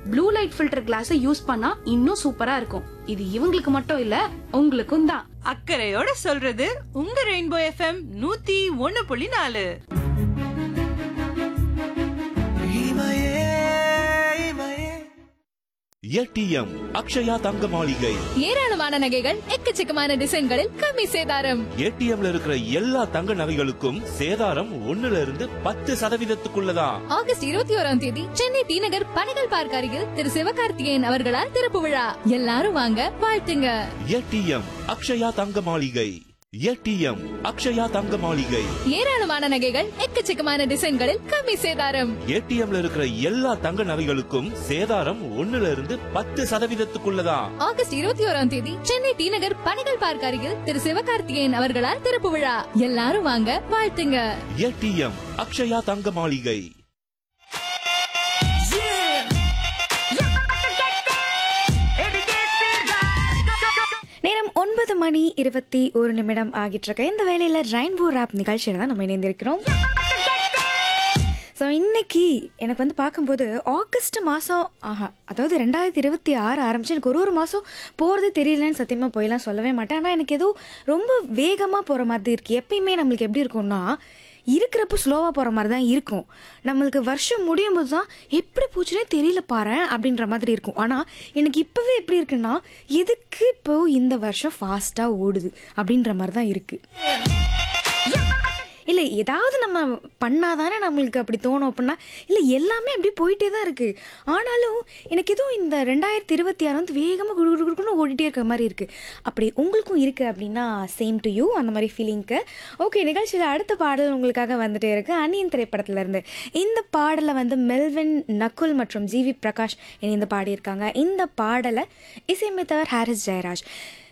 blue light filter கிளாஸை use பண்ணா இன்னும் சூப்பரா இருக்கும் இது இவங்களுக்கு மட்டும் இல்ல உங்களுக்கும் தான் அக்கறையோட சொல்றது உங்க ரெயின்போ எஃப்எம் நூத்தி ஒன்னு புள்ளி நாலு ஏடிஎம் அக்ஷயா தங்க மாளிகை ஏராளமான நகைகள் எக்கச்சக்கமான டிசைன்களில் கம்மி சேதாரம் ஏடிஎம்ல இருக்கிற எல்லா தங்க நகைகளுக்கும் சேதாரம் ஒண்ணுல இருந்து பத்து சதவீதத்துக்குள்ளதான் ஆகஸ்ட் இருபத்தி ஓராம் தேதி சென்னை டி நகர் பனைகள் பார்க் அருகில் திரு சிவகார்த்திகேயன் அவர்களால் திறப்பு விழா எல்லாரும் வாங்க வாழ்த்துங்க ஏடிஎம் அக்ஷயா தங்க மாளிகை ஏடிஎம் அக்ஷயா தங்க மாளிகை ஏராளமான நகைகள் எக்கச்சக்கமான டிசைன்களில் கம்மி சேதாரம் ஏடிஎம்ல இருக்கிற எல்லா தங்க நகைகளுக்கும் சேதாரம் ஒண்ணுல இருந்து பத்து சதவீதத்துக்குள்ளதான் ஆகஸ்ட் இருபத்தி ஓராம் தேதி சென்னை டி நகர் பனைகள் பார்க் அருகில் திரு சிவகார்த்திகேயன் அவர்களால் திறப்பு விழா எல்லாரும் வாங்க வாழ்த்துங்க ஏடிஎம் அக்ஷயா தங்க மாளிகை நேரம் ஒன்பது மணி இருபத்தி ஒரு நிமிடம் ஆகிட்டு இருக்கு இந்த வேலையில் ரெயின்போ ராப் நிகழ்ச்சியில் தான் நம்ம இணைந்திருக்கிறோம் ஸோ இன்னைக்கு எனக்கு வந்து பார்க்கும்போது ஆகஸ்ட் மாதம் ஆஹா அதாவது ரெண்டாயிரத்தி இருபத்தி ஆறு ஆரம்பிச்சு எனக்கு ஒரு ஒரு மாதம் போகிறது தெரியலன்னு சத்தியமாக போயெல்லாம் சொல்லவே மாட்டேன் ஆனால் எனக்கு ஏதோ ரொம்ப வேகமாக போகிற மாதிரி இருக்குது எப்பயுமே நம்மளுக்கு எப்படி இருக்கும்னா இருக்கிறப்ப ஸ்லோவாக போகிற மாதிரி தான் இருக்கும் நம்மளுக்கு வருஷம் முடியும் போது தான் எப்படி போச்சுனே தெரியல பாரு அப்படின்ற மாதிரி இருக்கும் ஆனால் எனக்கு இப்போவே எப்படி இருக்குன்னா எதுக்கு இப்போ இந்த வருஷம் ஃபாஸ்ட்டாக ஓடுது அப்படின்ற மாதிரி தான் இருக்குது இல்லை ஏதாவது நம்ம பண்ணாதானே நம்மளுக்கு அப்படி தோணும் அப்படின்னா இல்லை எல்லாமே அப்படி போயிட்டே தான் இருக்குது ஆனாலும் எனக்கு எதுவும் இந்த ரெண்டாயிரத்தி இருபத்தி ஆறு வந்து வேகமாக குடு குடு குடுக்குன்னு ஓடிட்டே இருக்கிற மாதிரி இருக்குது அப்படி உங்களுக்கும் இருக்குது அப்படின்னா சேம் டு யூ அந்த மாதிரி ஃபீலிங்க்கு ஓகே நிகழ்ச்சியில் அடுத்த பாடல் உங்களுக்காக வந்துட்டே இருக்குது அந்நியன் திரைப்படத்துல இருந்து இந்த பாடலை வந்து மெல்வின் நக்குல் மற்றும் ஜிவி பிரகாஷ் இணைந்து பாடியிருக்காங்க இந்த பாடலை இசையமைத்தவர் ஹாரிஸ் ஜெயராஜ்